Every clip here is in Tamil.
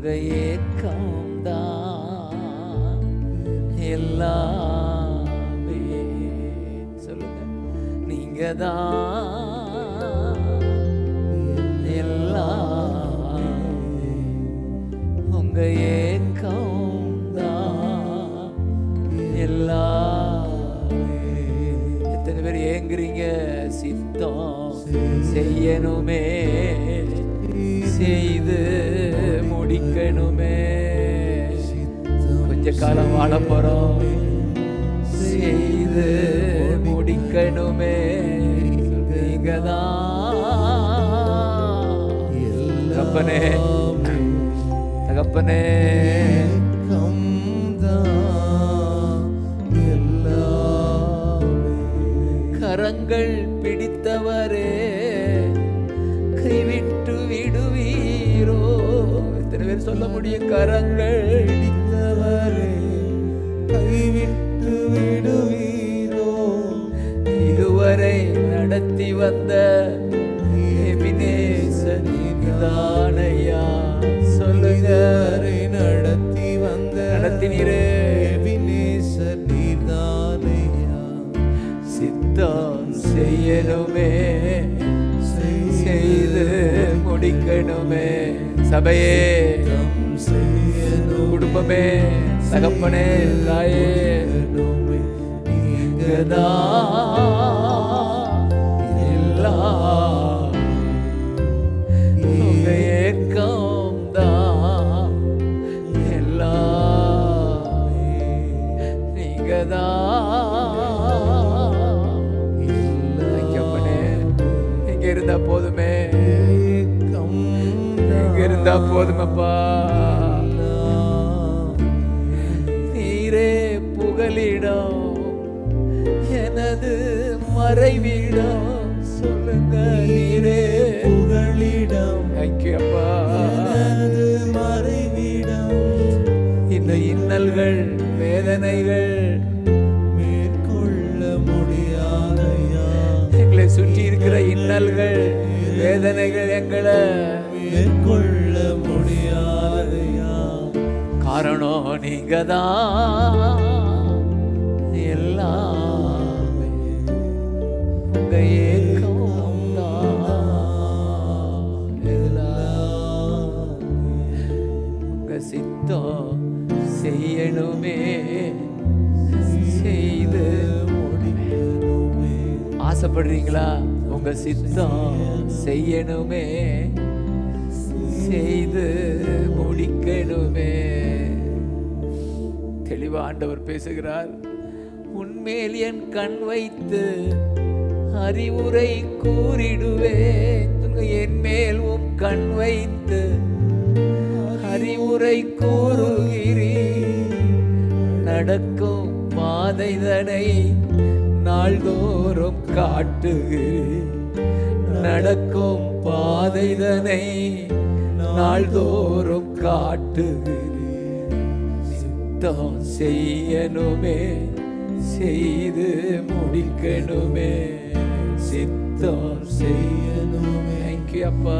உங்க ஏக்கம் தான் எல்லாமே சொல்லுங்க நீங்க தான் எல்லாமே உங்க ஏக்கம் தான் எல்லாமே எத்தனை பேர் ஏங்குறீங்க சித்தம் செய்யணுமே செய்து முடிக்கணுமே கொஞ்ச காலம் வாழ போறோம் செய்து முடிக்கணுமே நீங்க தகப்பனே தகப்பனே கரங்கள் பிடித்தவரே கைவிட்டு விடுவீரோ எத்தனை பேர் சொல்ல முடியும் கரங்கள் பிடித்தவரே கைவிட்டு விடுவீரோ இதுவரை நடத்தி வந்த எபினேசர் நீதானையா சொல்லுங்க நடத்தி வந்த நடத்தினீரே எபினேசர் நீர்தானையா சித்தம் செய்யணுமே செய்து முடிக்கணுமே சபையே குடும்பமே தகப்பனே தாயே நீங்கதான் எல்லாம் உங்க ஏக்கம் தான் எல்லாமே நீங்கதான் ஐயப்பனே இங்க இருந்தா போதுமே இங்க இருந்தா போதுமப்பா நீரே புகலிடம் எனது மறைவிடம் சொல்லுங்க நீரே புகழிடம் தேங்க்யூ அப்பா எனது மறைவிடம் இந்த இன்னல்கள் வேதனைகள் மேற்கொள்ள முடியாதையா எங்களை சுற்றி இருக்கிற இன்னல்கள் வேதனைகள் எங்களை மேற்கொள்ள முடியாதையா காரணம் நீங்க தான் எல்லாமே உங்க ஏக்கம் தான் எல்லாமே உங்க சித்தம் செய்யணுமே செய்து ஆசைப்படுறீங்களா உங்க சித்தம் செய்யணுமே செய்து முடிக்கணுமே தெளிவா ஆண்டவர் பேசுகிறார் உன்மேல் என் கண் வைத்து அறிவுரை கூறிடுவேன் சொல்லுங்க, என் மேல் உம் கண் வைத்து அறிவுரை கூறுகிறீர் நடக்கும் பாதைதனை நாள்தோறும் காட்டுகிறீர் நடக்கும் பாதைதனை நாள்தோறும் காட்டுகிறீர் சித்தம் செய்யணுமே செய்து முடிக்கணுமே சித்தம் செய்யணுமே தேங்க்யூ அப்பா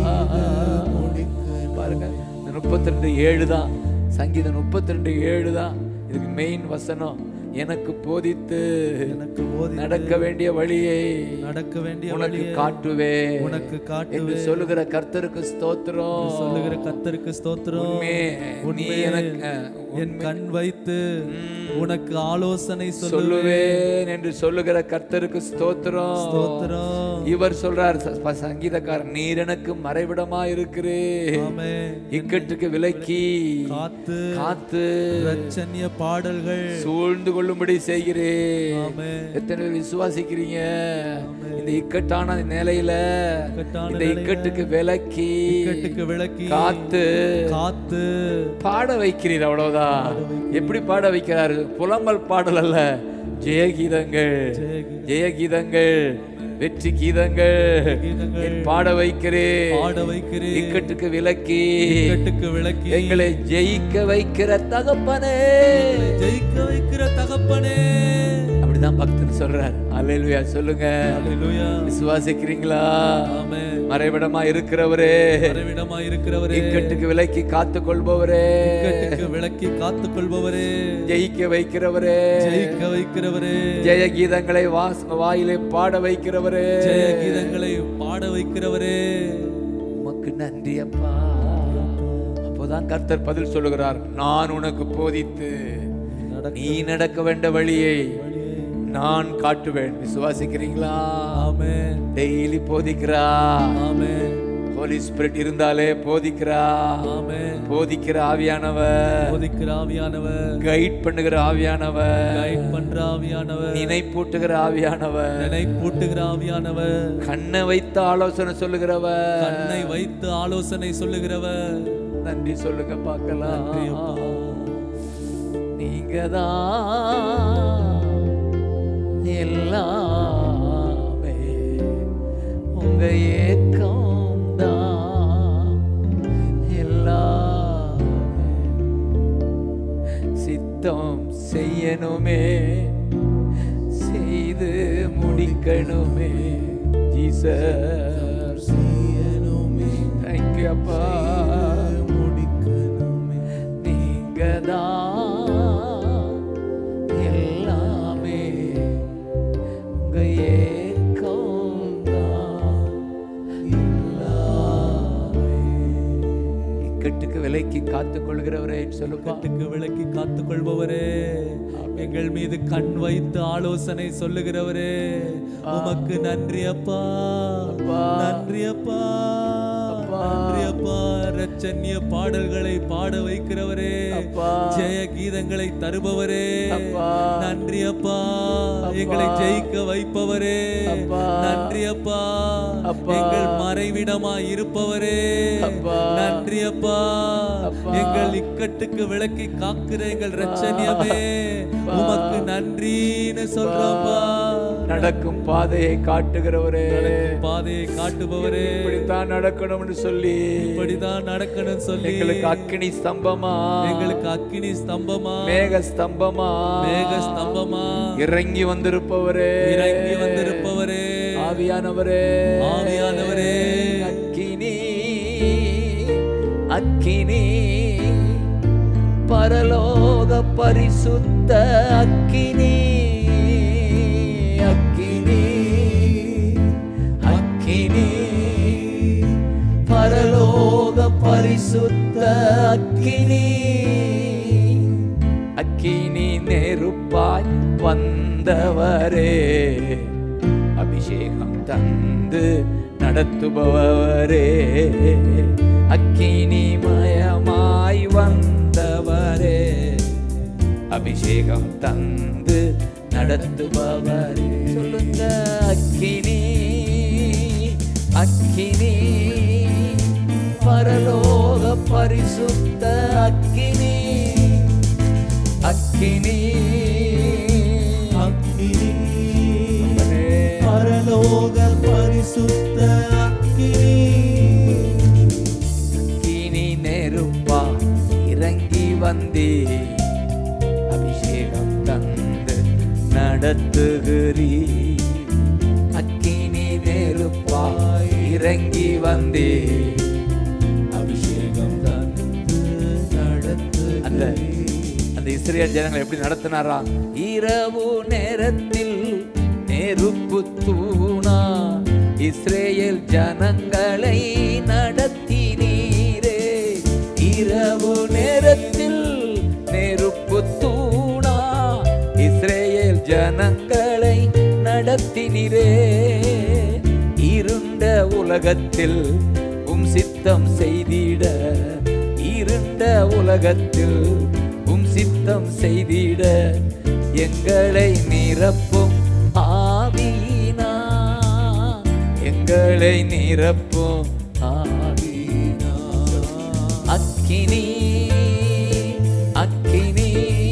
பாருங்க இந்த முப்பத்தி ரெண்டு ஏழு தான் சங்கீதம் முப்பத்தி ரெண்டு ஏழு தான் இதுக்கு மெயின் வசனம் எனக்கு போதித்து எனக்கு போதி நடக்க வேண்டிய வழியை நடக்க வேண்டிய உனக்கு வழியை காட்டுவேன் உனக்கு என்று காட்டுவேன் சொல்லுகிற கர்த்தருக்கு ஸ்தோத்திரம் சொல்லுகிற கத்தருக்கு ஸ்தோத்திரம் உண்மையே, நீ உண்மையே, எனக்கு என் கண் வைத்து உனக்கு ஆலோசனை சொல்லுவேன் சொல்லுவேன் என்று சொல்லுகிற கர்த்தருக்கு ஸ்தோத்திரம் ஸ்தோத்திரம் இவர் சொல்றார் ச- ப- சங்கீதக்காரன் நீர் எனக்கு மறைவிடமா இருக்கிறே ஆமே இக்கட்டுக்கு விலக்கி காத்து காத்து ரச்சன்ய பாடல்கள் சூழ்ந்து கொள்ளும்படி செய்கிறேன் ஆமே எத்தனை பேர் விசுவாசிக்கிறீங்க இந்த இக்கட்டான நிலையில இக்கட்டான இந்த இக்கட்டுக்கு விலக்கி இக்கட்டுக்கு விளக்கி காத்து காத்து பாட வைக்கிறீர் அவ்வளவுதான் எப்படி பாட வைக்கிறாரு புலம்பல் பாடல் அல்ல ஜெயகீதங்கள் ஜெயகீதங்கள் வெற்றி கீதங்கள் கீதங்கள் என் பாட வைக்கிறேன் பாட வைக்கிறேன் இக்கட்டுக்கு விலக்கி இக்கட்டுக்கு விளக்கி எங்களை ஜெயிக்க வைக்கிற தகப்பனே ஜெயிக்க வைக்கிற தகப்பனே அப்படிதான் பக்தன் சொல்றார் அல்லேலூயா சொல்லுங்க அல்லேலூயா விசுவாசிக்கிறீங்களா ஆமென் மறைவிடமா இருக்கிறவரே மறைவிடமா இருக்கிறவரே இக்கட்டுக்கு விலைக்கு காத்துக் கொள்பவரே இக்கட்டுக்கு விளக்கி காத்துக் கொள்பவரே ஜெயிக்க வைக்கிறவரே ஜெயிக்க வைக்கிறவரே ஜெய கீதங்களை வாஸ் வாயிலே பாட வைக்கிறவரே ஜெய கீதங்களை பாட வைக்கிறவரே உமக்கு நன்றி அப்பா அப்போதான் கர்த்தர் பதில் சொல்லுகிறார் நான் உனக்கு போதித்து நடக்க நீ நடக்க வேண்ட வழியை நான் காட்டுவேன் விசுவாசிக்கிறீங்களா ஆமென் டெய்லி போதிக்கிறா ஆமென் ஹோலி ஸ்பிரிட் இருந்தாலே போதிக்கிறா ஆமென் போதிக்கிற ஆவியானவர் போதிக்கிற ஆவியானவர் கைட் பண்ணுகிற ஆவியானவர் கைட் பண்ற ஆவியானவர் நினைப்பூட்டுகிற ஆவியானவர் நினைப்பூட்டுகிற ஆவியானவர் கண்ணை வைத்து ஆலோசனை சொல்லுகிறவர் கண்ணை வைத்து ஆலோசனை சொல்லுகிறவர் நன்றி சொல்லுங்க பார்க்கலாம் நன்றி அப்பா. நீங்க தான் எல்லாமே உங்க ஏக்கம் தான் எல்லாமே சித்தம் செய்யணுமே செய்து முடிக்கணுமே ஜீசஸ் தேங்க்யூ அப்பா நீங்க தான் எல்லாமே உங்க ஏக்கம் தான் எல்லாமே இக்கட்டுக்கு விலைக்கு காத்துக் கொள்கிறவரே சொல்லுப்பா கட்டுக்கு விளக்கி காத்துக் கொள்பவரே எங்கள் மீது கண் வைத்து ஆலோசனை சொல்லுகிறவரே உமக்கு நன்றி அப்பா அப்பா. நன்றி அப்பா அப்பா. நன்றி அப்பா ரச்சன்ய பாடல்களை பாட வைக்கிறவரே அப்பா. ஜெய கீதங்களை தருபவரே அப்பா. நன்றி அப்பா அப்பா. எங்களை ஜெயிக்க வைப்பவரே அப்பா. நன்றி அப்பா அப்பா. எங்கள் மறைவிடமா இருப்பவரே அப்பா. நன்றி அப்பா அப்பா. எங்கள் இக்கட்டுக்கு விளக்கி காக்கிற எங்கள் ரட்சணியமே அப்பா. உமக்கு நன்றின்னு சொல்றோம்ப்பா நடக்கும் பாதையை காட்டுகிறவரே நடக்கும் பாதையை காட்டுபவரே இப்படித்தான் நடக்கணும்னு சொல்லி இப்படிதான் நடக்கணும்னு சொல்லி எங்களுக்கு அக்கினி ஸ்தம்பமா எங்களுக்கு அக்கினி ஸ்தம்பமா மேக ஸ்தம்பமா மேக ஸ்தம்பமா இறங்கி வந்திருப்பவரே இறங்கி வந்திருப்பவரே ஆவியானவரே ஆவியானவரே அக்கினி அக்கினி பரலோக பரிசுத்த அக்கினி அக்கினி அக்கினி பரலோக பரிசுத்த அக்கினி அக்கினி நெருப்பாய் வந்தவரே அபிஷேகம் தந்து நடத்துபவரே அக்கினி மயமாய் வந்தவரே அபிஷேகம் தந்து நடத்துபவரே சொல்லுங்க அக்கினி அக்கினி பரலோக பரிசுத்த அக்கினி அக்கினி அப்பனே. பரலோக பரிசுத்த அக்கினி நெருப்பா இறங்கி வந்தே அபிஷேகம் தந்து நடத்துகிறீ அக்கினி நெருப்பா இறங்கி வந்தே அபிஷேகம் தந்து நடத்து அந்த அந்த இஸ்ரேல் ஜனங்களை எப்படி நடத்தினாரா இரவு நேரத்தில் நெருப்பு தூணா இஸ்ரேல் ஜனங்களை நடத்தினீரே இரவு நேரத்தில் நெருப்பு தூணா இஸ்ரேல் ஜனங்களை நடத்தினீரே இருண்ட உலகத்தில் உம் சித்தம் செய்திட இருண்ட உலகத்தில் உம் சித்தம் செய்திட எங்களை நிரப்பும் ஆவினா எங்களை நிரப்பும் ஆவினா அக்கினி அக்கினி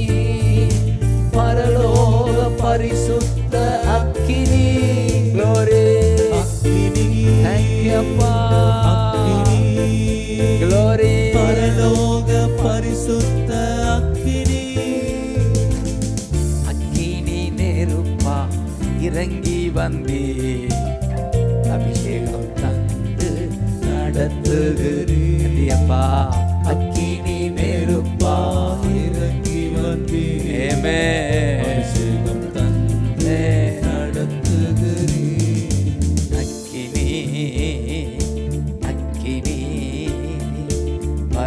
பரலோக பரிசுத்த அக்கினி glory thank you அப்பா glory பரலோக பரிசுத்த அக்கினி அக்கினி நெருப்பா இறங்கி வந்தே அபிஷேகம் தந்து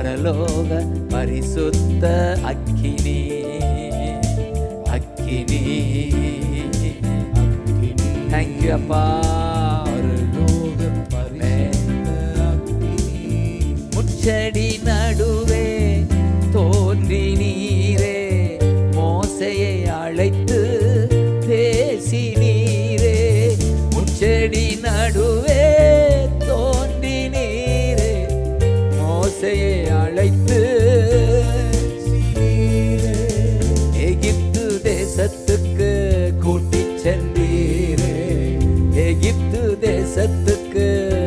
பரலோக பரிசுத்த அக்கினி அக்கினி தேங்க்யூ அப்பா முச்சடி நடுவே தோன்றி நீரே மோசையை அழைத்து பேசி நீரே முச்சடி நடுவே தோன்றி நீரே மோசையை அழைத்து எகிப்து தேசத்துக்கு கூட்டிச் சென்றீரே எகிப்து தேசத்துக்கு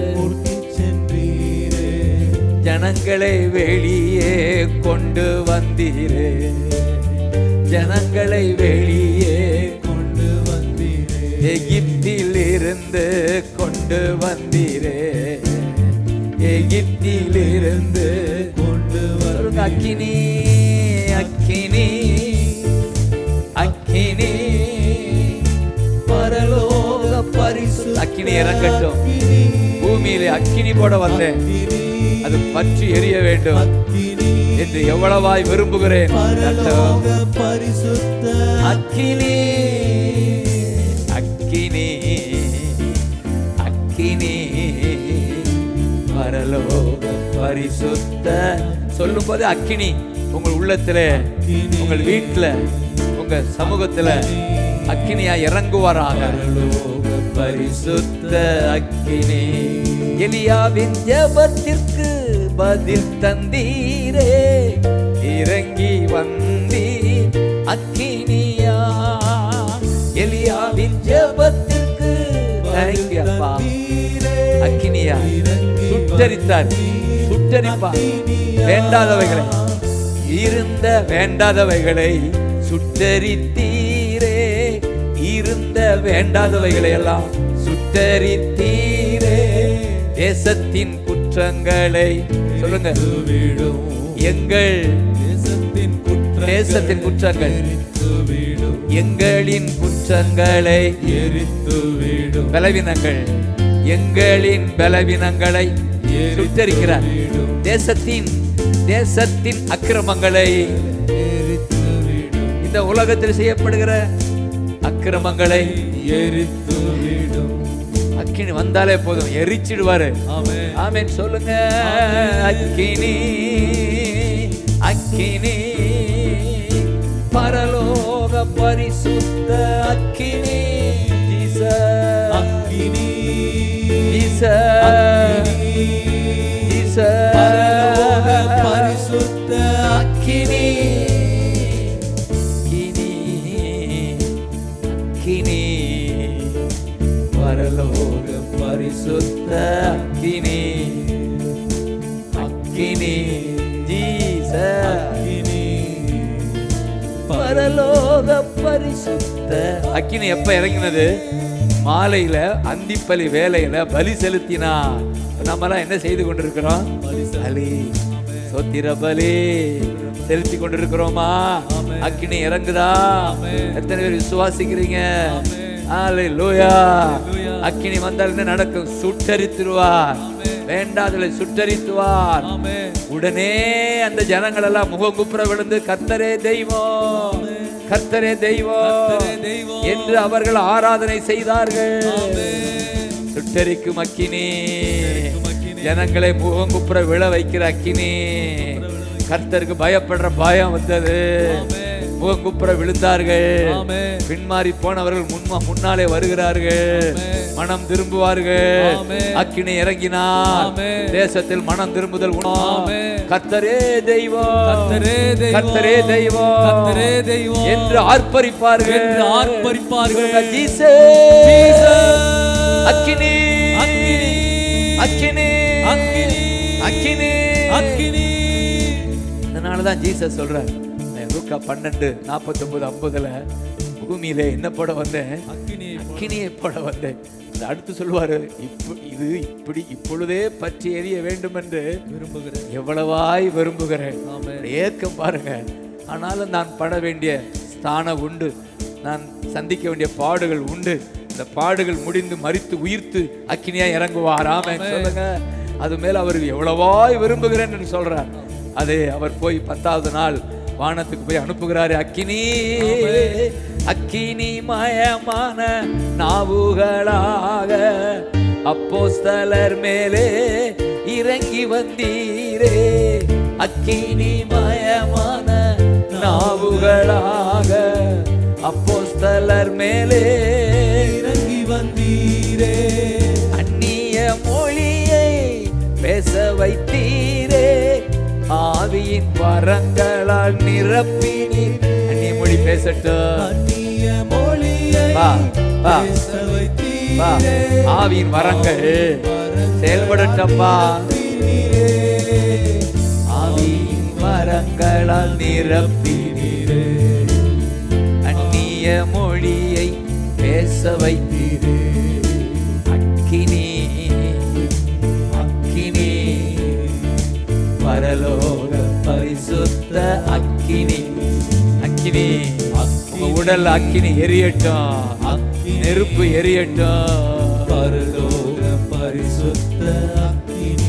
ஜனங்களை வெளியே கொண்டு வந்தீரே ஜனங்களை வெளியே கொண்டு வந்தீரே எகிப்தில் இருந்து கொண்டு வந்தீரே எகிப்தில் இருந்து கொண்டு வரும் அக்கினி அக்கினி அக்கினி பரலோக பரிசு அக்கினி இறங்கட்டும் பூமியிலே அக்கினி போட வந்தேன் அது பற்றி எரிய வேண்டும் என்று எவ்வளவாய் விரும்புகிறேன் அக்கினி அக்கினி அக்கினி பரலோக பரிசுத்த சொல்லும் போது அக்கினி உங்கள் உள்ளத்துல உங்கள் வீட்டுல உங்க சமூகத்துல அக்கினியா இறங்குவாராக பரிசுத்த அக்கினி எலியாவின் ஜெபத்திற்கு பதில் தந்தீரே இறங்கி வந்தீர் அக்கினியா எலியாவின் ஜெபத்திற்கு Thank you, அப்பா அக்கினியா சுட்டரித்தார் சுட்டரிப்பார் வேண்டாதவைகளை இருந்த வேண்டாதவைகளை சுட்டரித்தீரே இருந்த வேண்டாதவைகளை எல்லாம் சுட்டரித்தீரே தேசத்தின் குற்றங்களை சொல்லுங்க எங்கள் தேசத்தின் தேசத்தின் குற்றங்கள் எங்களின் குற்றங்களை எரித்து விடும் பலவீனங்கள் எங்களின் பலவீனங்களை சுட்டரிக்கிறார் தேசத்தின் தேசத்தின் அக்கிரமங்களை இந்த உலகத்தில் செய்யப்படுகிற அக்கிரமங்களை எரித்து விடும் அக்கினி வந்தாலே போதும் எரிச்சிடுவாரு ஆமென் சொல்லுங்க அக்கினி அக்கினி பரலோக பரிசுத்த அக்கினி ஜீசஸ் அக்கினி ஜீசஸ் ஜீசஸ் பரலோக பரிசுத்த அக்கினி அக்கினி அக்கினி பரலோக பரிசுத்த அக்கினி அக்கினி ஜீசஸ் பரலோக பரிசுத்த அக்கினி எப்ப இறங்கினது மாலையில அந்திப்பலி வேலையில பலி செலுத்தினா நம்மலாம் என்ன செய்து கொண்டிருக்கிறோம் பலி சொத்திர பலி செலுத்தி கொண்டிருக்கிறோமா அக்கினி இறங்குதா எத்தனை பேர் விசுவாசிக்கிறீங்க ஹalleluya அக்கினி வந்தால் என்ன நடக்கும் சுட்டரித்துருவார் வேண்டாதலை சுட்டரித்துவார் உடனே அந்த ஜனங்கள் எல்லாம் முகங்குப்புற விழுந்து கர்த்தரே தெய்வம் கர்த்தரே தெய்வம் என்று அவர்கள் ஆராதனை செய்தார்கள் சுட்டரிக்கும் அக்கினி ஜனங்களை முகங்குப்புற விழ வைக்கிற அக்கினி கர்த்தருக்கு பயப்படுற பயம் வந்தது முகங்குப்புற விழுந்தார்கள் பின்மாறி போனவர்கள் முன்மா முன்னாலே வருகிறார்கள் மனம் திரும்புவார்கள் அக்கினி இறங்கினார் தேசத்தில் மனம் திரும்புதல் உண்டாம். கர்த்தரே தெய்வம் கர்த்தரே தெய்வம். கர்த்தரே தெய்வம் கர்த்தரே தெய்வம். என்று ஆர்ப்பரிப்பார்கள் என்று ஆர்ப்பரிப்பார்கள். சொல்லுங்க, ஜீசஸ். ஜீசஸ். அக்கினி அக்கினி. அக்கினி அக்கினி. அக்கினி அக்கினி அதனாலதான் ஜீசஸ் சொல்றார் நான் லூக்கா பன்னெண்டு நாற்பத்தொன்பது ஐம்பதுல பூமியில என்ன போட வந்தேன் அக்கினி அக்கினியை போட வந்தேன் அது அடுத்து சொல்லுவாரு இப்ப இது இப்படி இப்பொழுதே பற்றி எரிய வேண்டும் என்று விரும்புகிறேன் எவ்வளவாய் விரும்புகிறேன் ஆமென். ஏக்கம் பாருங்க ஆனாலும் நான் பட வேண்டிய ஸ்தானம் உண்டு நான் சந்திக்க வேண்டிய பாடுகள் உண்டு இந்த பாடுகள் முடிந்து மறித்து உயிர்த்து அக்கினியா இறங்குவார் ஆமென் சொல்லுங்க அது மேல அவர் எவ்வளவாய் விரும்புகிறேன் என்று சொல்றார் அது அவர் போய் பத்தாவது நாள் வானத்துக்கு போய் அனுப்புகிறாரு அக்கினி அக்கினி மயமான நாவுகளாக அப்போஸ்தலர் மேலே இறங்கி வந்தீரே அக்கினி மயமான நாவுகளாக அப்போஸ்தலர் மேலே இறங்கி வந்தீரே அந்நிய மொழியை பேச வைத்தீரே ஆவியின் வரங்களால் நிரப்பினீர் அந்நிய மொழி பேசட்டும் அந்நிய மொழியை வா, வா. பேச வா வைத்தீரே ஆவியின் வரங்கள் செயல்படட்டப்பா நீரே ஆவியின் வரங்களால் நிரப்பினீரே அந்நிய மொழியை பேச வைத்தீரே அக்கினி அக்கினி பரலோக பரிசுத்த அக்கினி அக்கினி உங்க உடல் அக்கினி எரியட்டும் நெருப்பு எரியட்டும் பரலோக பரிசுத்த அக்கினி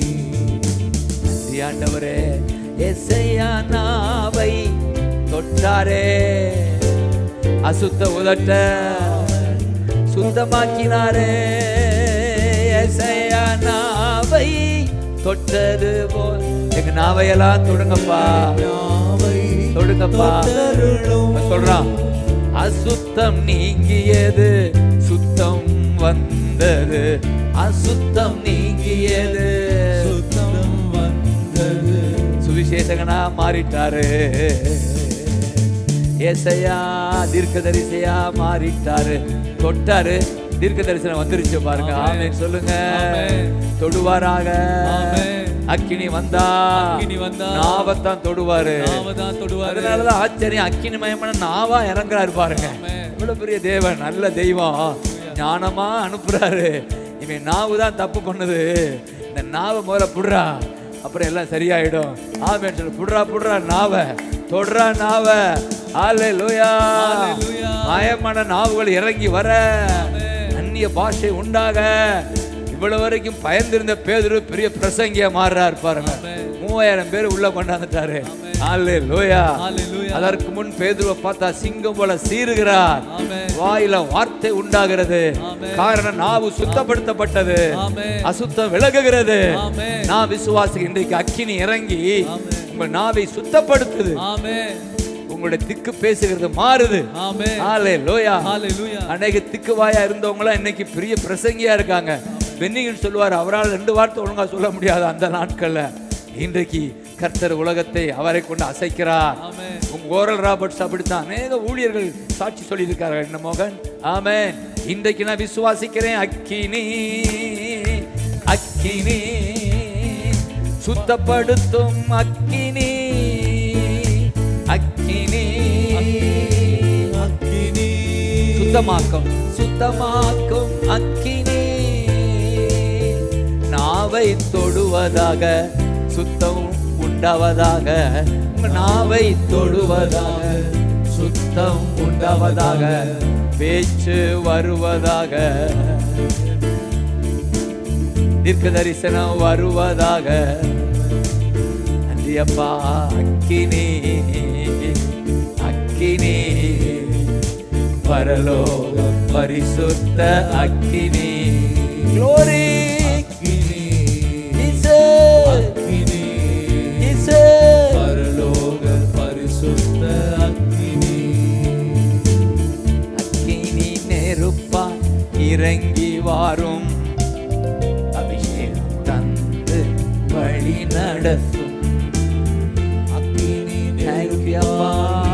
ஆண்டவரே எஸ்ஐயா நாவை தொட்டாரே அசுத்த உதட்ட சுத்தமாக்கினாரே எஸ்ஐயா நாவை தொட்டது போல் எங்க நாவையெல்லாம் தொடுங்கப்பா நாவை தொடுங்கப்பா தொட்டருளும் அவன் சொல்றான் அசுத்தம் நீங்கியது சுத்தம் வந்தது அசுத்தம் நீங்கியது சுத்தம் வந்தது சுவிசேஷகனா மாறிட்டாரு ஏசையா தீர்க்கதரிசியா மாறிட்டாரு தொட்டாரு தீர்க்க தரிசனம் வந்துருச்சு பாருங்க ஆமென் சொல்லுங்க ஆமென். தொடுவாராக ஆமென். அக்கினி வந்தா அக்கினி வந்தா நாவத்தான் தொடுவாரு நாவதான் தொடுவாரு அதனாலதான் ஆச்சரியம் அக்கினி மயமான நாவா இறங்குறாரு பாருங்க ஆமென். இவ்வளவு பெரிய தேவன் நல்ல தெய்வம் ஞானமா அனுப்புறாரு இவன் நாவு தான் தப்பு பண்ணுது இந்த நாவை முதல்ல புடுறா அப்புறம் எல்லாம் சரியாயிடும் ஆமென் சொல்லு புடுறா புடுறா நாவை தொடுறா நாவை ஆலே லூயா ஹalleluya. மாயமான நாவுகள் இறங்கி வர அந்நிய பாஷை உண்டாக இவ்வளவு வரைக்கும் பயந்திருந்த பேதுரு பெரிய பிரசங்கியா மாறுறாரு பாருங்க மூவாயிரம் பேர் உள்ள கொண்டாந்துட்டாரு ஆலே லோயா ஹalleluya. அதற்கு முன் பேதுருவை பார்த்தா சிங்கம் போல சீறுகிறார் ஆமென். வாயில வார்த்தை உண்டாகிறது ஆமென். காரணம் நாவு சுத்தப்படுத்தப்பட்டது ஆமென். அசுத்தம் விலகுகிறது ஆமென். நான் விசுவாசி இன்றைக்கு அக்கினி இறங்கி ஆமென். உங்கள் நாவை சுத்தப்படுத்துது ஆமென் உங்களுடைய திக்கு பேசுகிறது மாறுது ஆமென் ஆலே லோயா ஹalleluya அன்னைக்கு திக்குவாயா இருந்தவங்களாம் இன்னைக்கு பெரிய பிரசங்கியா இருக்காங்க பென்னிகன் சொல்லுவார் அவரால் ரெண்டு வார்த்தை ஒழுங்கா சொல்ல முடியாது அந்த நாட்கள்ல இன்றைக்கு கர்த்தர் உலகத்தை அவரை கொண்டு அசைக்கிறார் ஆமென் உங்க ஓரல் ராபர்ட்ஸ் அப்படித்தான் அநேக ஊழியர்கள் சாட்சி சொல்லியிருக்கார்கள் என்ன மோகன் ஆமென் இன்றைக்கு நான் விசுவாசிக்கிறேன் அக்கினி அக்கினி சுத்தப்படுத்தும் அக்கினி அக்கினி அக்கினி சுத்தமாக்கும் சுத்தமாக்கும் அக்கினி நாவை தொடுவதாக சுத்தம் உண்டாவதாக உங்க நாவை தொடுவதாக சுத்தம் உண்டாவதாக பேச்சு வருவதாக தீர்க்க தரிசனம் வருவதாக நன்றியப்பா அக்கினி அக்கினி பரலோக பரிசுத்த அக்கினி glory அக்கினி Jesus அக்கினி Jesus பரலோக பரிசுத்த அக்கினி அக்கினி நெருப்பா இறங்கி வாரும் அபிஷேகம் தந்து வழி நடத்தும் அக்கினி Thank you, அப்பா.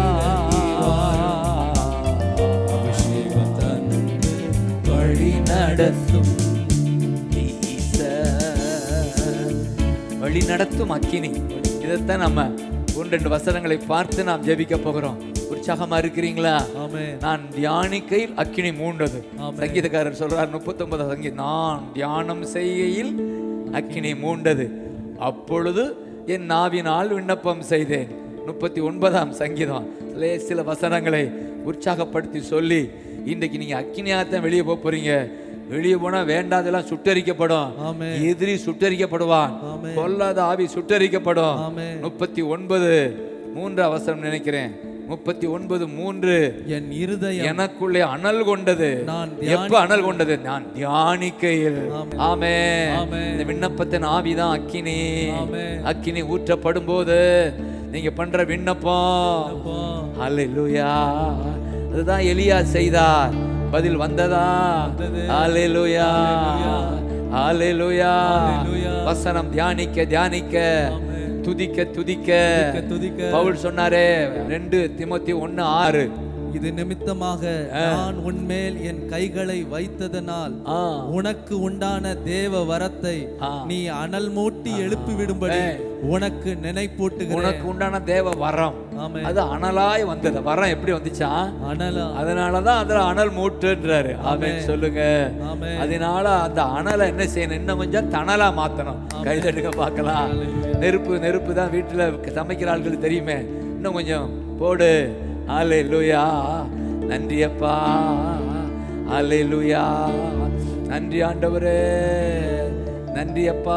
அபிஷேகம் தந்து வழி நடத்தும் Jesus. வழி நடத்தும் அக்கினி இதைத்தான் நம்ம ஒன்று ரெண்டு வசனங்களை பார்த்து நாம் ஜெபிக்க போகிறோம் உற்சாகமா இருக்கிறீங்களா ஆமென் நான் தியானிக்கையில் அக்கினி மூண்டது ஆமென். சங்கீதக்காரர் சொல்றார் முப்பத்தொன்பது சங்கீதம் நான் தியானம் செய்கையில் அக்கினி மூண்டது அப்பொழுது என் நாவினால் விண்ணப்பம் செய்தேன் முப்பத்தி ஒன்பதாம் சங்கீதம் அதிலே சில வசனங்களை உற்சாகப்படுத்தி சொல்லி இன்றைக்கு நீங்க அக்கினியாத்தான் வெளியே போக போறீங்க வெளியே போனா வேண்டாதெல்லாம் சுட்டரிக்கப்படும் ஆமென். எதிரி சுட்டரிக்கப்படுவான் ஆமென். கொல்லாத ஆவி சுட்டரிக்கப்படும் ஆமென். முப்பத்தி ஒன்பது மூன்று அவசரம் நினைக்கிறேன் முப்பத்தி ஒன்பது மூன்று என் இருதயம் எனக்குள்ளே அனல் கொண்டது நான் எப்ப அனல் கொண்டது நான் தியானிக்கையில் ஆமே ஆமென். இந்த விண்ணப்பத்தின் ஆவிதான் அக்கினி ஆமென். அக்கினி ஊற்றப்படும் போது நீங்க பண்ற விண்ணப்பம் அப்பா, அல்லேலூயா அதுதான் எலியா செய்தார் பதில் வந்ததா அல்லேலூயா அல்லேலூயா அல்லேலூயா. வசனம் தியானிக்க தியானிக்க துதிக்க துதிக்க துதிக்க பவுல் சொன்னாரே ரெண்டு திமோத்தி ஒன்னு ஆறு இது நிமித்தமாக நான் உன்மேல் என் கைகளை வைத்ததனால் ஆ உனக்கு உண்டான தேவ வரத்தை ஆ. நீ அனல் மூட்டி எழுப்பி விடும்படி உனக்கு நினைப்பூட்டுகிறேன் உனக்கு உண்டான தேவ வரம் ஆமென். அது அனலாய் வந்தது வரம் எப்படி வந்துச்சா அனலா அதனாலதான் அதுல அனல் மூட்டுன்றாரு ஆமென் சொல்லுங்க ஆமென். அதனால அந்த அனலை என்ன செய்யணும் இன்னும் கொஞ்சம் தணலா மாத்தணும் கைதட்டுங்க பார்க்கலாம் நெருப்பு நெருப்பு தான் வீட்டுல சமைக்கிற ஆட்களுக்கு தெரியுமே இன்னும் கொஞ்சம் போடு ஆலே லூயா நன்றி அப்பா ஆலே லூயா நன்றி ஆண்டவரே நன்றி அப்பா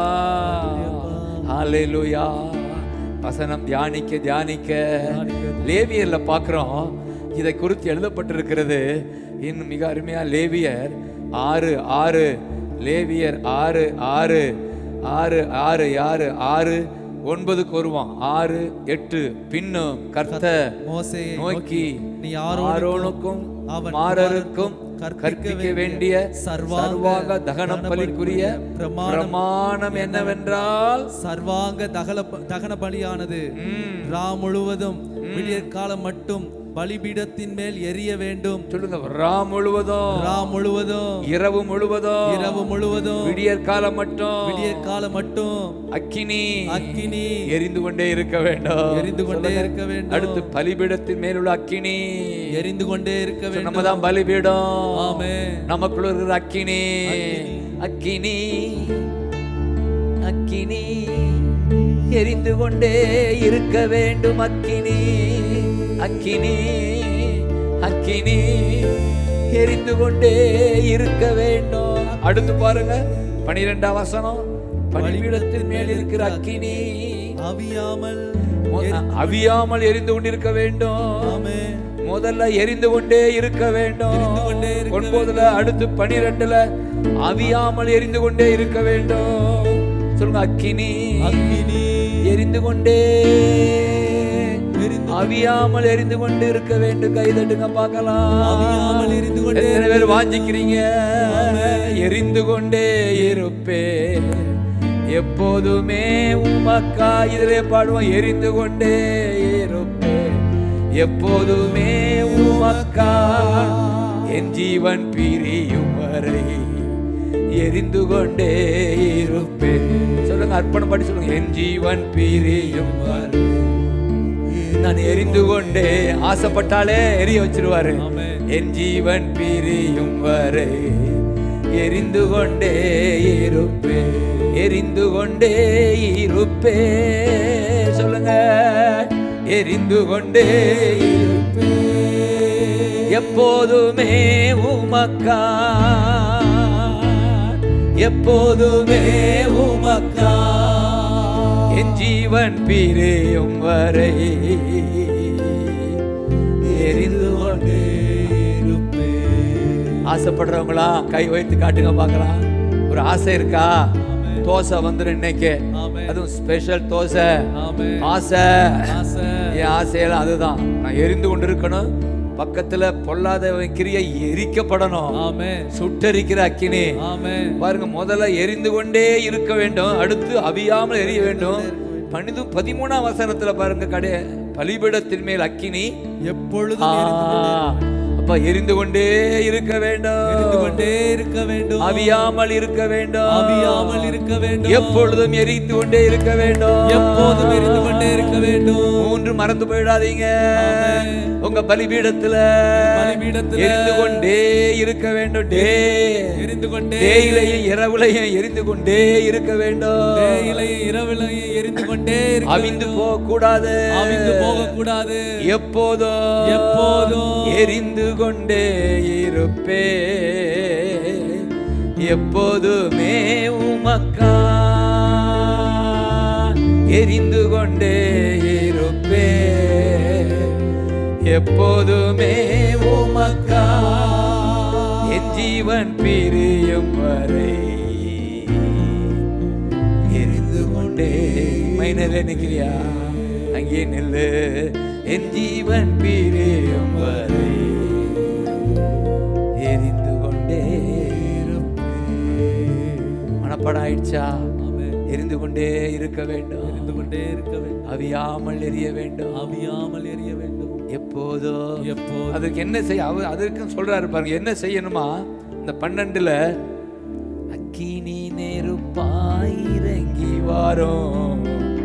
ஆலே லூயா வசனம் தியானிக்க தியானிக்க லேவியர்ல பார்க்குறோம் இதை குறித்து எழுதப்பட்டிருக்கிறது இன்னும் மிக அருமையா லேவியர் ஆறு ஆறு லேவியர் ஆறு ஆறு ஆறு ஆறு ஆறு ஆறு ஒன்பதுக்கு வருவான் ஆறு எட்டு பின்னும் கர்த்தர் மோசேயை நோக்கி நீ ஆரோனுக்கும் அவன் மாரருக்கும் கற்பிக்க கற்பிக்க வேண்டிய வேண்டிய சர்வாங்க சர்வாங்க தகன பலிக்குரிய பிரமாணம் பிரமாணம் என்னவென்றால் சர்வாங்க தகல தகன பலியானது ம், ரா முழுவதும் விடியற் காலம் மட்டும் பலிபீடத்தின் மேல் எரிய வேண்டும் சொல்லுங்க ரா முழுவதும் ரா முழுவதும் இரவு முழுவதும் இரவு முழுவதும் விடியற் காலம் மட்டும் விடியற் காலம் மட்டும் அக்கினி அக்கினி எரிந்து கொண்டே இருக்க வேண்டும் எரிந்து கொண்டே சொல்லுங்க. இருக்க வேண்டும் அடுத்து பலிபீடத்தின் மேலுள்ள அக்கினி எரிந்து கொண்டே இருக்க So, வேண்டும் நம்ம தான் பலிபீடம் ஆமென். நமக்குள்ள இருக்கிற அக்கினி அக்கினி அக்கினி எரிந்து கொண்டே இருக்க வேண்டும் அக்கினி அக்கினி அக்கினி எரிந்து கொண்டே இருக்க வேண்டும் அடுத்து பாருங்க பனிரெண்டாம் வசனம் பலிபீடத்தின் மேல் இருக்கிற அக்கினி அவியாமல் அவியாமல் எரிந்து கொண்டிருக்க வேண்டும் ஆமென். முதல்ல எரிந்து கொண்டே இருக்க வேண்டும் எரிந்து கொண்டே இருக்க ஒன்பதுல அடுத்து பனிரெண்டுல அவியாமல் எரிந்து கொண்டே இருக்க வேண்டும் சொல்லுங்க அக்கினி அக்கினி எரிந்து கொண்டே எரிந்து அவியாமல் எரிந்து கொண்டு இருக்க வேண்டும் கைதட்டுங்க பார்க்கலாம் அவியாமல் எரிந்து கொண்டே எத்தனை பேர் வாஞ்சிக்கிறீங்க எரிந்து கொண்டே இருப்பே எப்போதுமே உமக்கா இதிலே பாடுவோம் எரிந்து கொண்டே இருப்பே எப்போதுமே உமக்கா என் ஜீவன் பிரியும் வரை எரிந்து கொண்டே இருப்பே சொல்லுங்க அர்ப்பணம் படி சொல்லுங்க என் ஜீவன் பிரியும் வரை நான் எரிந்து கொண்டே ஆசைப்பட்டாலே எரிய வச்சிருவாரு ஆமென். என் ஜீவன் பிரியும் வரை எரிந்து கொண்டே இருப்பே எரிந்து கொண்டே இருப்பே சொல்லுங்க எரிந்து கொண்டே இருப்பே எப்போதுமே உமக்கா எப்போதுமே உமக்கா என் ஜீவன் பிரியும் வரை எரிந்து கொண்டே இருப்பேன். ஆசைப்படுறவங்களா கை வைத்து காட்டுங்க பார்க்கலாம் ஒரு ஆசை இருக்கா தோசை வந்துடும் இன்னைக்கு ஆமென். அதுவும் ஸ்பெஷல் தோசை ஆமென். ஆசை ஆசை. என் ஆசையெல்லாம் அதுதான் நான் எரிந்து கொண்டு இருக்கணும் பக்கத்துல பொல்லாதவன் கிரியை எரிக்கப்படணும் ஆமென். சுட்டரிக்கிற அக்கினி ஆமென். பாருங்க முதல்ல எரிந்து கொண்டே இருக்க வேண்டும் அடுத்து அவியாமல் எரிய வேண்டும் பனிது பதிமூணாம் வசனத்துல பாருங்க கடை பலிபீடத்தின் மேல் அக்கினி எப்பொழுதும் ஆ, எரிந்து கொண்டே- அப்ப எரிந்து கொண்டே இருக்க எரிந்து வேண்டும் கொண்டே இருக்க வேண்டும் அவியாமல் இருக்க வேண்டும் அவியாமல் இருக்க வேண்டும் எப்பொழுதும் எரிந்து கொண்டே இருக்க வேண்டும் எப்போதும் எரிந்து கொண்டே இருக்க வேண்டும் மூன்று மறந்து போயிடாதீங்க ஆமென். உங்க பலிபீடத்துல பலிபீடத்துல எரிந்து கொண்டே இருக்க வேண்டும் டே எரிந்து கொண்டே தேயிலையும் இரவுலையும் எரிந்து கொண்டே இருக்க வேண்டும் தேயிலையும் இரவிலையும் எரிந்து கொண்டே இருக்க அவிந்து போக கூடாது அவிந்து போக கூடாது எப்போதும் எப்போதும் எரிந்து கொண்டே இருப்பே எப்போதுமே உமக்கா எரிந்து கொண்டே இருப்பே எப்போதுமே உமக்கா என் ஜீவன் பிரியும் வரை எரிந்து கொண்டே மைனல நிக்கிறியா அங்கே நில்லு என் ஜீவன் பிரியும் வரை எரிந்து கொண்டே இருப்பேன் மனப்படம் ஆயிடுச்சா ஆமென். எரிந்து கொண்டே இருக்க வேண்டும் இருந்து கொண்டே இருக்க வேண்டும் அவியாமல் எரிய வேண்டும் அவியாமல் எரிய வேண்டும் எப்போதோ எப்போது அதுக்கு என்ன செய்ய அவர் அதற்கும் சொல்றாரு பாருங்க என்ன செய்யணுமா இந்த பன்னெண்டுல அக்கினி நெருப்பாய் இறங்கி வாரும்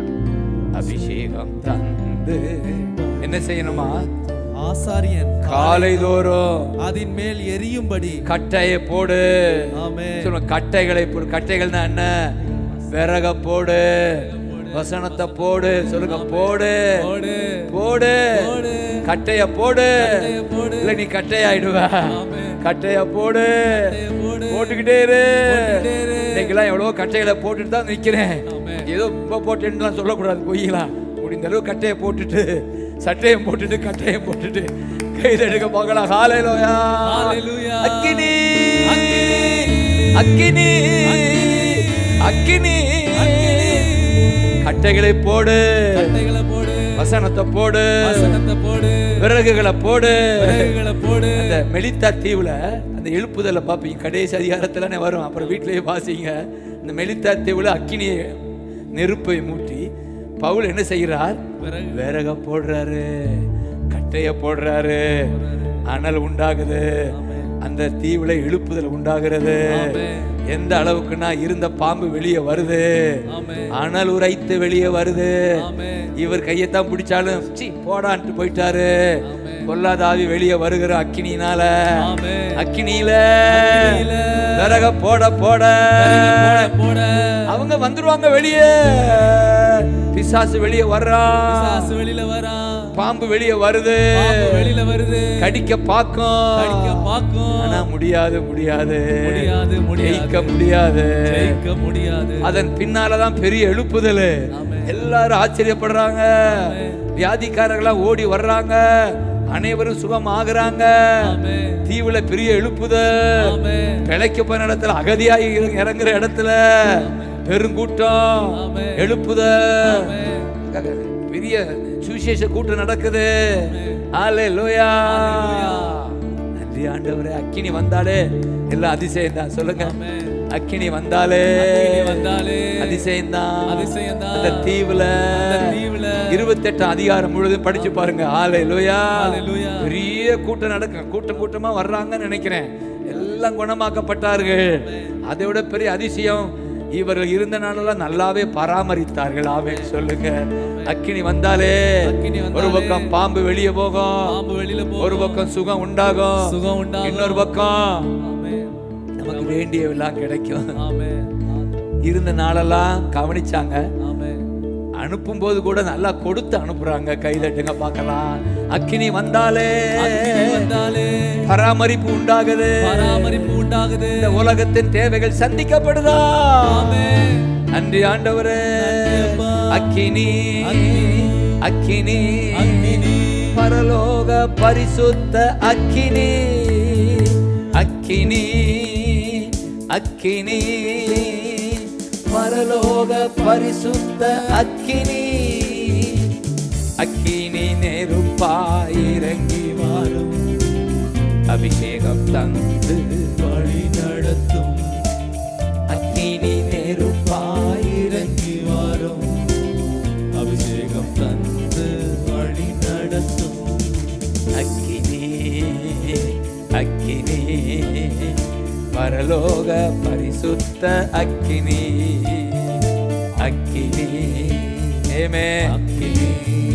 அபிஷேகம் தந்து என்ன செய்யணுமா ஆசாரியன் காலை தோறும் அதன் மேல் எரியும்படி கட்டையை போடு ஆமென் சொல்லுங்க கட்டைகளை போடு கட்டைகள்னா என்ன விறக போடு வசனத்தை போடு சொல்லுங்க போடு போடு போடு போடு கட்டைய போடு கட்டைய போடு. இல்ல நீ கட்டையாயிடுவ ஆமென். கட்டைய போடு கட்டைய போடு. போட்டுக்கிட்டே இரு போட்டுக்கிட்டே இரு. இன்னைக்கெல்லாம் எவ்வளவு கட்டைகளை போட்டுட்டு தான் நிக்கிறேன் ஆமென். ஏதோ ரொம்ப போட்டேன்னுலாம் சொல்லக்கூடாது பொய்யலாம் முடிந்த அளவு கட்டையை போட்டுட்டு சட்டையும் போட்டுட்டு கட்டையும் போட்டுட்டு கையில் எடுக்க பார்க்கலாம் ஹாலேலோயா ஹalleluya. அக்கினி அக்கினி. அக்கினி அக்கினி கட்டைகளை போடு கட்டைகளை போடு வசனத்தை போடு வசனத்தை போடு விறகுகளை போடு விறகுகளை போடு அந்த மெலித்தா தீவுல அந்த எழுப்புதலை பார்ப்பீங்க கடைசி அதிகாரத்துல வரும் அப்புறம் வீட்டிலேயே வாசிங்க இந்த மெலித்தா தீவுல அக்கினியை நெருப்பை மூட்டி பவுல் என்ன செய்கிறார் விறகு. விறக போடுறாரு கட்டைய போடுறாரு அனல் உண்டாகுது அந்த தீவுல எழுப்புதல் உண்டாகிறது ஆமென். எந்த அளவுக்குன்னா இருந்த பாம்பு வெளியே வருது ஆமென். அனல் உரைத்து வெளியே வருது ஆமென். இவர் கையத்தான் பிடிச்சாலும் சி போடான்ட்டு போயிட்டாரு ஆமென். பொல்லாத ஆவி வெளியே வருகிற அக்கினினால ஆமென். அக்கினியில அக்கினியில விறக போட போட விறகு போட போட அவங்க வந்துருவாங்க வெளியே பிசாசு வெளியே வர்றான் பிசாசு வெளியில வரா பாம்பு வெளியே வருது பாம்பு வெளியில வருது கடிக்க பாக்கும் கடிக்க பாக்கும் ஆனா முடியாது முடியாது முடியாது முடியாது ஜெயிக்க முடியாது ஜெயிக்க முடியாது அதன் பின்னாலதான் பெரிய எழுப்புதல் ஆமென். எல்லாரும் ஆச்சரியப்படுறாங்க வியாதிக்காரர்கள்லாம் ஓடி வர்றாங்க அனைவரும் சுகம் ஆகுறாங்க ஆமென். தீவுல பெரிய எழுப்புதல் ஆமென். பிழைக்க போன இடத்துல அகதியாகி இறங்க- இறங்குற இடத்துல பெருங்கூட்டம் ஆமென். எழுப்புதல் ஆமென். பெரிய சுவிசேஷ கூட்டம் நடக்குது ஆலே லோயா நன்றி ஆண்டவரே அக்கினி வந்தாலே எல்லாம் அதிசயம் தான் சொல்லுங்க ஆமென். அக்கினி வந்தாலே அக்கினி வந்தாலே அதிசயம் தான் அதிசயம்தான். அந்த தீவுல அந்த தீவுல இருபத்தெட்டாம் அதிகாரம் முழுதும் படிச்சு பாருங்க ஆலே லோயா ஹalleluya. பெரிய கூட்டம் நடக்கும் கூட்டம் கூட்டமா வர்றாங்கன்னு நினைக்கிறேன் எல்லாம் குணமாக்கப்பட்டார்கள் அதை விட பெரிய அதிசயம் இவர்கள் இருந்த நாளெல்லாம் நல்லாவே பராமரித்தார்கள் ஆமென் சொல்லுங்க அக்கினி வந்தாலே அக்கினி வந்தாலே ஒரு பக்கம் பாம்பு வெளியே போகும் பாம்பு வெளியில போ ஒரு பக்கம் சுகம் உண்டாகும் சுகம் உண்டாகும். இன்னொரு பக்கம் ஆமென். நமக்கு வேண்டியவெல்லாம் கிடைக்கும் ஆமென். இருந்த நாளெல்லாம் கவனிச்சாங்க ஆமென். அனுப்பும்போது கூட நல்லா கொடுத்து அனுப்புறாங்க கைதட்டுங்க பார்க்கலாம் அக்கினி வந்தாலே அக்கினி வந்தாலே பராமரிப்பு உண்டாகுது பராமரிப்பு உண்டாகுது இந்த உலகத்தின் தேவைகள் சந்திக்கப்படுதா ஆமென். நன்றி ஆண்டவரே நன்றி அப்பா. அக்கினி அக்கினி. அக்கினி அக்கினி. பரலோக பரிசுத்த அக்கினி அக்கினி அக்கினி பரலோக பரிசுத்த அக்கினி அக்கினி நெருப்பாயிறங்கி வாரும் அபிஷேகம் தந்து வழி நடத்தும் அக்கினி நெருப்பாயிறங்கி வாரும் அபிஷேகம் தந்து வழி நடத்தும் அக்கினி அக்கினி பரலோக பரிசுத்த அக்கினி அக்கினி ஏமே அக்கினி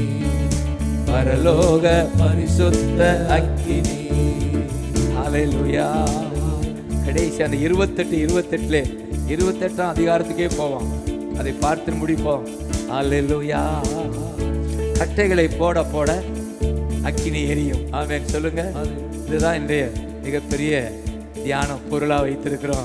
பரலோக பரிசுத்த அக்கினி ஹalleluya கடைசி அந்த இருபத்தெட்டு இருபத்தெட்டுல இருபத்தெட்டாம் அதிகாரத்துக்கே போவோம் அதை பார்த்து முடிப்போம் ஹalleluya கட்டைகளை போட போட அக்கினி எரியும் ஆமென் சொல்லுங்க இதுதான் இன்றைய மிகப்பெரிய தியானம் பொருளா வைத்திருக்கிறோம்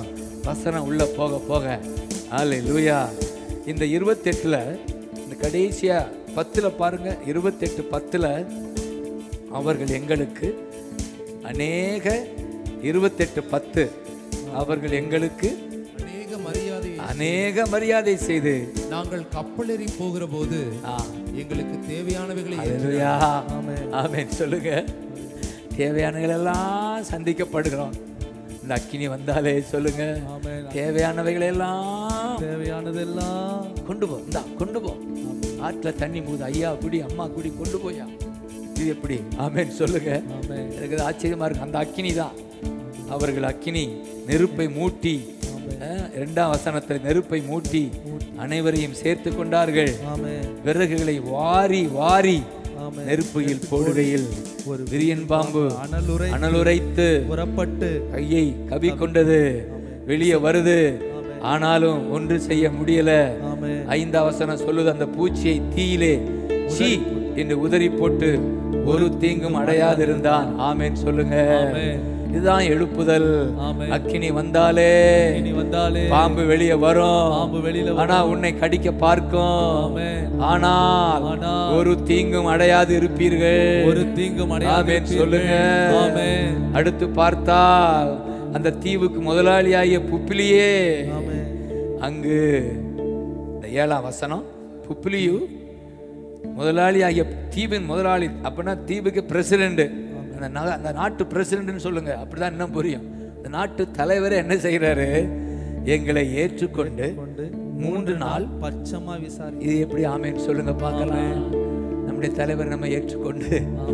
வசனம் உள்ள போக போக ஆலை லூயா இந்த இருபத்தெட்டுல இந்த கடைசியா பத்துல பாருங்க இருபத்தெட்டு பத்துல அவர்கள் எங்களுக்கு அநேக இருபத்தெட்டு பத்து அவர்கள் எங்களுக்கு அநேக மரியாதை அநேக மரியாதை செய்து நாங்கள் கப்பலேறி போகிற போது ஆ, எங்களுக்கு தேவையானவைகளை அல்லேலூயா. ஆமென் சொல்லுங்க தேவையானவைகள் எல்லாம் சந்திக்கப்படுகிறோம் இந்த அக்கினி வந்தாலே சொல்லுங்க ஆமென். தேவையானவைகள் எல்லாம் தேவையானதெல்லாம் கொண்டு போ இந்தா கொண்டு போ ஆற்றுல தண்ணி மூது ஐயா குடி அம்மா குடி கொண்டு போயா இது எப்படி ஆமென் சொல்லுங்க ஆமென். எனக்கு இது ஆச்சரியமா இருக்கு அந்த அக்கினி தான் அவர்கள் அக்கினி நெருப்பை மூட்டி அஹ், இரண்டாம் வசனத்தில் நெருப்பை மூட்டி அனைவரையும் சேர்த்து கொண்டார்கள் ஆமென் விறகுகளை வாரி வாரி ஆமென். நெருப்பையில் போடுகையில் ஒரு விரியன் பாம்பு அனலுரை அனலுரைத்து புறப்பட்டு கையை கவி கொண்டது வெளியே வருது ஆனாலும் ஒன்று செய்ய முடியல ஆமென் ஐந்தாம் வசனம் சொல்லுது அந்த பூச்சியை தீயிலே சீ என்று உதறி போட்டு ஒரு தீங்கும் அடையாதிருந்தான் ஆமென் சொல்லுங்க ஆமென். இதுதான் எழுப்புதல் ஆமென். அக்கினி வந்தாலே இனி வந்தாலே பாம்பு வெளியே வரும் பாம்பு வெளியில ஆனா உன்னை கடிக்க பார்க்கும் ஆமென். ஆனால் ஆனால் ஒரு தீங்கும் அடையாது இருப்பீர்கள் ஒரு தீங்கும் அடையாது ஆமென் சொல்லுங்க ஆமென். அடுத்து பார்த்தா அந்த தீவுக்கு முதலாளியாகிய புப்பிலியே ஆமென் அங்கு இந்த ஏழாம் வசனம் புப்பிலியு முதலாளியாகிய தீவின் முதலாளி அப்படின்னா தீவுக்கு பிரசிடென்ட் அந்த நக- அந்த நாட்டு பிரசிடென்ட்னு சொல்லுங்க அப்படிதான் இன்னும் புரியும் இந்த நாட்டு தலைவரே என்ன செய்கிறாரு எங்களை ஏற்றுக்கொண்டு கொண்டு மூன்று நாள் பச்சமா விசாரி இது எப்படி ஆமேன்னு சொல்லுங்க பார்க்கலாம் நம்முடைய தலைவர் நம்ம ஏற்றுக்கொண்டு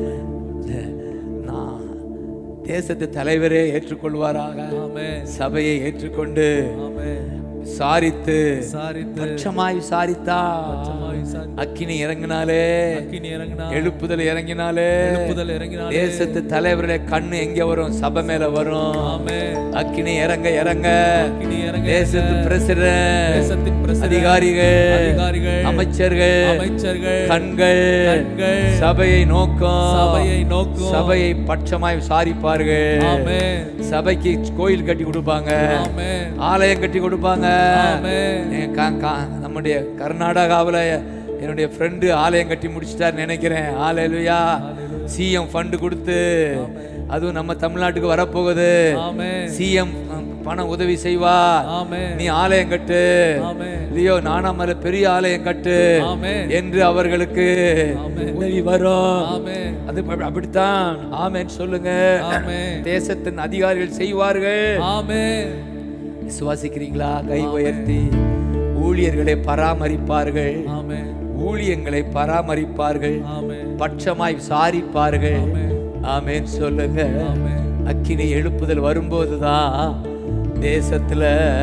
நான் தேசத்து தலைவரே ஏற்றுக்கொள்வாராக ஆமென் சபையை ஏற்றுக்கொண்டு ஆமென் விசாரித்து விசாரித்து பட்சமாய் விசாரித்தா பட்சமா விசாரி அக்கினி இறங்கினாலே அக்கினி இறங்கினா எழுப்புதல் இறங்கினாலே எழுப்புதல் இறங்கினாலே தேசத்து தலைவருடைய கண்ணு எங்க வரும் சபை மேல வரும் ஆமென் அக்கினி இறங்க இறங்க அக்கினி இறங்க தேசத்து பிரசிடன்ட் தேசத்தின் பிரசிடென்ட், அதிகாரிகள் அதிகாரிகள் அமைச்சர்கள் அமைச்சர்கள் கண்கள் கண்கள் சபையை நோக்கும் சபையை நோக்கும் சபையை பட்சமாய் விசாரிப்பார்கள் ஆமென் சபைக்கு கோயில் கட்டி கொடுப்பாங்க ஆமென் ஆலயம் கட்டி கொடுப்பாங்க ஆமென் என் கா- கா- நம்முடைய கர்நாடகாவில் என்னுடைய ஃப்ரெண்டு ஆலயம் கட்டி முடிச்சிட்டார் நினைக்கிறேன் ஆலையிலுயா சிஎம் ஃபண்டு கொடுத்து அதுவும் நம்ம தமிழ்நாட்டுக்கு வரப்போகுது ஆமென் சிஎம் பணம் உதவி செய்வார் ஆமென் நீ ஆலயம் கட்டு ஆமென் இல்லையோ நானாமல பெரிய ஆலயம் கட்டு ஆமென் என்று அவர்களுக்கு ஆமென். உதவி வரும் ஆமென் அது அப்ப- அப்படித்தான் ஆமென் சொல்லுங்க ஆமென் தேசத்தின் அதிகாரிகள் செய்வார்கள் ஆமென் விசுவாசிக்கிறீங்களா கை உயர்த்தி ஊழியர்களை பராமரிப்பார்கள் ஆமென் ஊழியங்களை பராமரிப்பார்கள் ஆமென் பட்சமாய் விசாரிப்பார்கள் ஆமென் ஆமென் சொல்லுங்க ஆமென் அக்கினி எழுப்புதல் வரும்போதுதான் தேசத்துல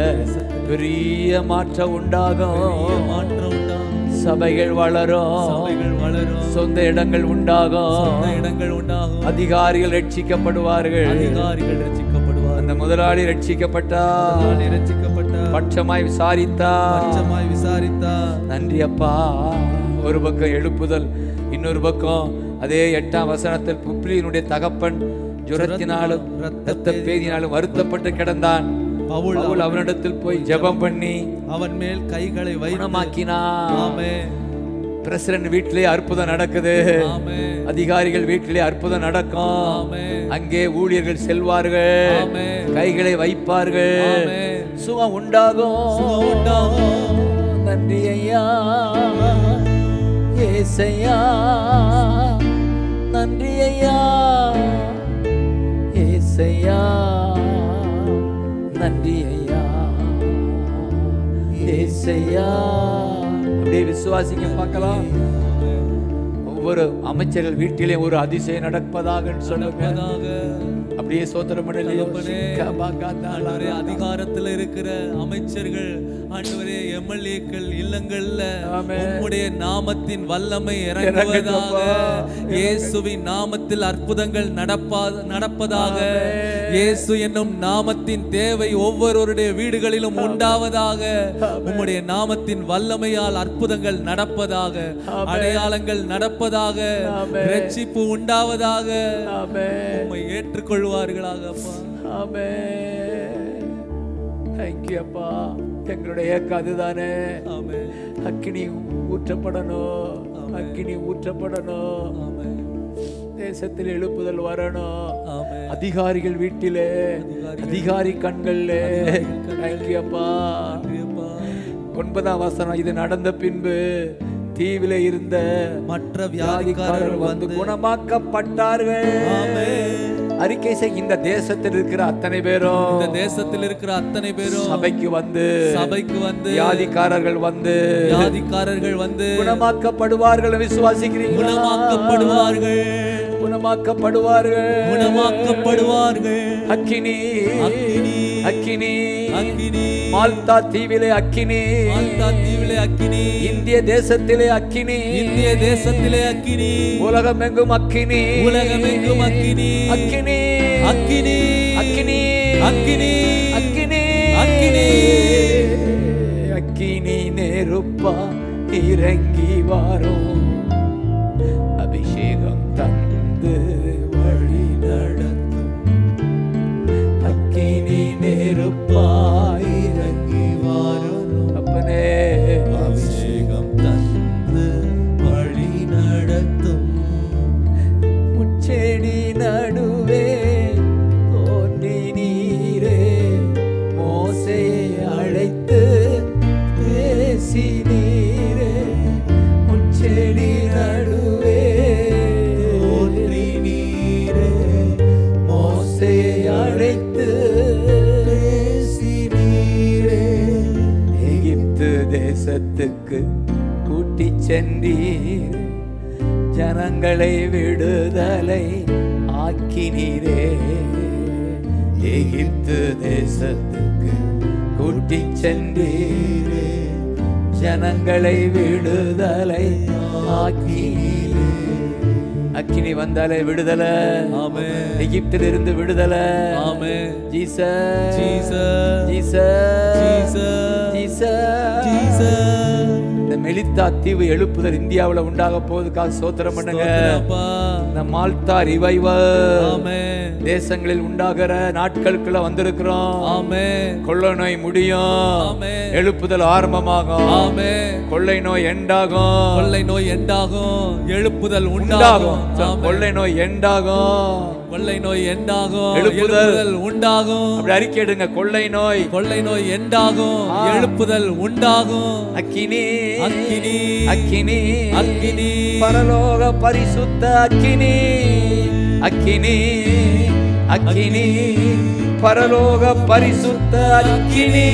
பெரிய மாற்றம் உண்டாகும் மாற்றம் உண்டாகும் சபைகள் வளரும் சபைகள் வளரும் சொந்த இடங்கள் உண்டாகும் சொந்த இடங்கள் உண்டாகும் அதிகாரிகள் ரட்சிக்கப்படுவார்கள் அதிகாரிகள் ரட்சிக்கப்படுவார் அந்த முதலாளி ரட்சிக்கப்பட்டார் ரட்சிக்கப்பட்டார் பட்சமாய் விசாரித்தார் பட்சமாய் விசாரித்தார் நன்றி அப்பா ஒரு பக்கம் எழுப்புதல் இன்னொரு பக்கம் அதே எட்டாம் வசனத்தில் புப்ளியினுடைய தகப்பன் ஜுரத்தினாலும் இரத்த பேதினாலும் வருத்தப்பட்டு கிடந்தான் பவுல் பவுல் அவனிடத்தில் போய் ஜெபம் பண்ணி அவன் மேல் கைகளை வைத்து குணமாக்கினான் ஆமென் பிரசிடன்ட் வீட்டிலே அற்புதம் நடக்குது ஆமென் அதிகாரிகள் வீட்டிலே அற்புதம் நடக்கும் ஆமென் அங்கே ஊழியர்கள் செல்வார்கள் ஆமென் கைகளை வைப்பார்கள் ஆமென் சுகம் உண்டாகும் சுகம் உண்டாகும். நன்றி ஐயா ஏசையா நன்றி ஐயா ஏசையா நன்றி ஐயா ஏசையா அப்படியே விசுவாசிக்க பார்க்கலாம் ஒவ்வொரு அமைச்சர்கள் வீட்டிலே ஒரு அதிசயம் நடப்பதாக சொல்லுங்க நடப்பதாக. அப்படியே சோத்திரம் தகப்பனே, ஆண்டவரே, அதிகாரத்துல இருக்கிற அமைச்சர்கள் ஆண்டவரே எம்எல்ஏக்கள் இல்லங்கள்ல ஆமென். உம்முடைய நாமத்தின் வல்லமை இறங்குவதாக இயேசுவின் நாமத்தில் அற்புதங்கள் நடப்பா நடப்பதாக இயேசு என்னும் நாமத்தின் தேவை ஒவ்வொருவருடைய வீடுகளிலும் உண்டாவதாக உம்முடைய நாமத்தின் வல்லமையால் அற்புதங்கள் நடப்பதாக அடையாளங்கள் நடப்பதாக ரட்சிப்பு உண்டாவதாக ஆமென் உம்மை ஏற்றுக்கொள்வார்களாக அப்பா ஆமென் தேங்க்யூ அப்பா எங்களுடைய ஏக்கம் அதுதானே ஆமென் அக்கினி ஊற்றப்படணும் அக்கினி ஊற்றப்படணும் ஆமென் தேசத்தில் எழுப்புதல் வரணும் ஆமென் அதிகாரிகள் வீட்டிலே அதிகாரி கண்கள்ல தேங்க்யூ அப்பா நன்றியப்பா. ஒன்பதாம் வசனம் இது நடந்த பின்பு தீவிலே இருந்த மற்ற வியாதிக்காரர்கள் வியாதிக்காரர்கள் வந்து வந்து குணமாக்கப்பட்டார்கள் ஆமென். அறிக்கை செய் இந்த தேசத்தில் இருக்கிற அத்தனை பேரும் இந்த தேசத்தில் இருக்கிற அத்தனை பேரும் சபைக்கு வந்து சபைக்கு வந்து வியாதிக்காரர்கள் வந்து வியாதிக்காரர்கள் வந்து குணமாக்கப்படுவார்கள் விசுவாசிக்கிறீங்க குணமாக்கப்படுவார்கள் குணமாக்கப்படுவார்கள் குணமாக்கப்படுவார்கள் அக்கினி அக்கினி. அக்கினி அக்கினி மால்தா தீவிலே அக்கினி மால்தா தீவிலே அக்கினி இந்திய தேசத்திலே அக்கினி இந்திய தேசத்திலே அக்கினி உலகமெங்கும் அக்கினி உலகமெங்கும் அக்கினி அக்கினி அக்கினி அக்கினி அக்கினி அக்கினி அக்கினி அக்கினி நெருப்பா இறங்கி வரும் அபிஷேகம் தந்து வழி நடத்தும் அக்கினி நெருப்பா இறங்கி வரும் அப்பனே அபிஷேகம் தந்து வழி நடத்தும் முச்செடி நடுவே தோன்றி நீரே மோசையை அழைத்து பேசி நீரே முச்செடி நடுவே தோன்றி நீரே மோசையை அழைத்து பேசி நீரே எகிப்து தேசத்துக்கு கூட்டிச் சென்றீர் ஜனங்களை விடுதலை ஆக்கினீரே எகிப்து தேசத்துக்கு கூட்டிச் சென்றீரே ஜனங்களை விடுதலை ஆக்கினீரே அக்கினி வந்தாலே விடுதலை ஆமென் எகிப்தில் இருந்து விடுதலை amen Jesus Jesus Jesus Jesus Jesus Jesus இந்த மெலித்தா தீவு எழுப்புதல் இந்தியாவுல உண்டாக போவதுக்காக சோத்திரம் பண்ணுங்க ஸ்தோத்திரப்பா. இந்த மால்தா ரிவைவல் ஆமென் தேசங்களில் உண்டாகிற நாட்களுக்குள்ள வந்திருக்கிறோம் ஆமென் கொள்ளை நோய் முடியும் ஆமென். எழுப்புதல் ஆரம்பமாகும் ஆமென் கொள்ளை நோய் எண்டாகும் கொள்ளை நோய் எண்டாகும் எழுப்புதல் உண்டாகும் உண்டாகும் ஆமென். கொள்ளை நோய் எண்டாகும் கொள்ளை நோய் எண்டாகும் எழுப்புதல். எழுப்புதல் உண்டாகும் அப்படி அறிக்கையிடுங்க கொள்ளை நோய் கொள்ளை நோய் எண்டாகும் ஆ. எழுப்புதல் உண்டாகும் அக்கினி அக்கினி அக்கினி அக்கினி பரலோக பரிசுத்த அக்கினி அக்கினி அக்கினி பரலோக பரிசுத்த அக்கினி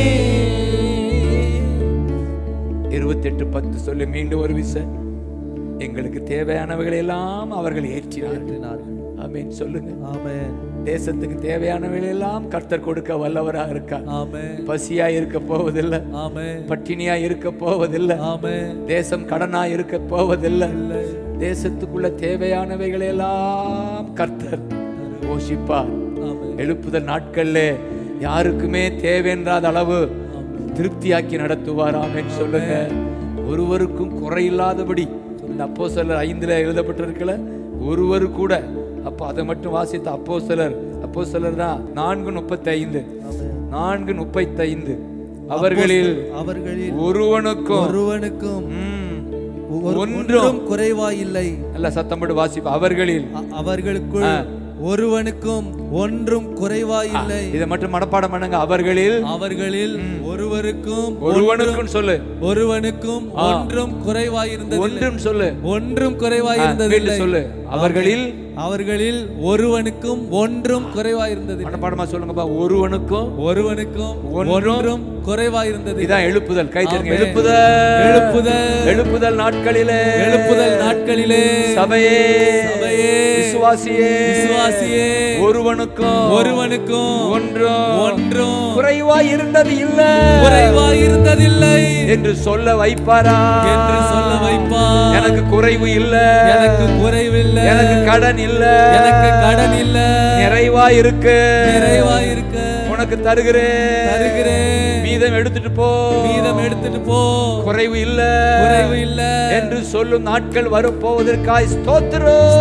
இருபத்தெட்டு பத்து சொல்லி மீண்டும் ஒரு விசை எங்களுக்கு தேவையானவைகளை எல்லாம் அவர்கள் ஏற்றினார்கள் ஆமென் சொல்லுங்க ஆமென் தேசத்துக்கு தேவையானவைகளை எல்லாம் கர்த்தர் கொடுக்க வல்லவராக இருக்கார் ஆமென் பசியா இருக்க போவதில்லை ஆமென் பட்டினியா இருக்க போவதில்லை ஆமென் தேசம் கடனா இருக்க போவதில்லை தேசத்துக்குள்ள தேவையானவைகளை எல்லாம் கர்த்தர் போஷிப்பார் ஆமென் எழுப்புதல் நாட்கள்ல யாருக்குமே தேவைன்றாத அளவு திருப்தியாக்கி நடத்துவார் ஆமென் சொல்லுங்க ஒருவருக்கும் குறையில்லாதபடி இந்த அப்போ சிலர் ஐந்துல எழுதப்பட்டிருக்கல ஒருவர் கூட அப்போ அதை மட்டும் வாசித்த அப்போ சிலர் அப்போ சிலர் தான் நான்கு முப்பத்தி ஐந்து நான்கு முப்பத்தைந்து அவர்களில் அவர்களில் ஒருவனுக்கும் ஒருவனுக்கும் ம், ஒரு- ஒன்றும் ஒன்றும் குறைவாயில்லை நல்ல சத்தம் போட்டு வாசிப்பா அவர்களில் அ- அவர்களுக்குள் ஒருவனுக்கும் ஒன்றும் குறைவாயில்லை இதை மட்டும் மனப்பாடம் பண்ணுங்க அவர்களில் அவர்களில் ஒருவருக்கும் ஒருவனுக்கும் சொல்லு ஒருவனுக்கும் ஒன்றும் குறைவாயிருந்தது ஒன்றும் சொல்லு ஒன்றும் ஆ, குறைவாயிருந்ததில்லை மீண்டும் சொல்லு அவர்களில் அவர்களில் ஒருவனுக்கும் ஒன்றும் குறைவாயிருந்தது மனப்பாடமா சொல்லுங்கப்பா ஒருவனுக்கும் ஒருவனுக்கும் ஒன்றும் ஒன்றும் குறைவாயிருந்தது இதான் எழுப்புதல் கை தருங்க ஆமென். எழுப்புதல் எழுப்புதல். எழுப்புதல் நாட்களிலே எழுப்புதல் நாட்களிலே சபையே சபையே விசுவாசியே விசுவாசியே ஒருவனுக்கும் ஒருவனுக்கும் ஒன்றும் ஒன்றும் குறைவாய் இருந்தது இல்ல குறைவாயிருந்ததில்லை என்று சொல்ல வைப்பாரா என்று சொல்ல வைப்பார் எனக்கு குறைவு இல்ல எனக்கு குறைவில்லை எனக்கு கடன் இல்ல எனக்கு கடன் இல்ல நிறைவா இருக்கு நிறைவாயிருக்க உனக்கு தருகிறேன் தருகிறேன் மீதம் எடுத்துட்டு போ மீதம் எடுத்துட்டு போ குறைவு இல்ல குறைவு இல்ல என்று சொல்லும் நாட்கள் வரப்போவதற்காய் ஸ்தோத்திரம்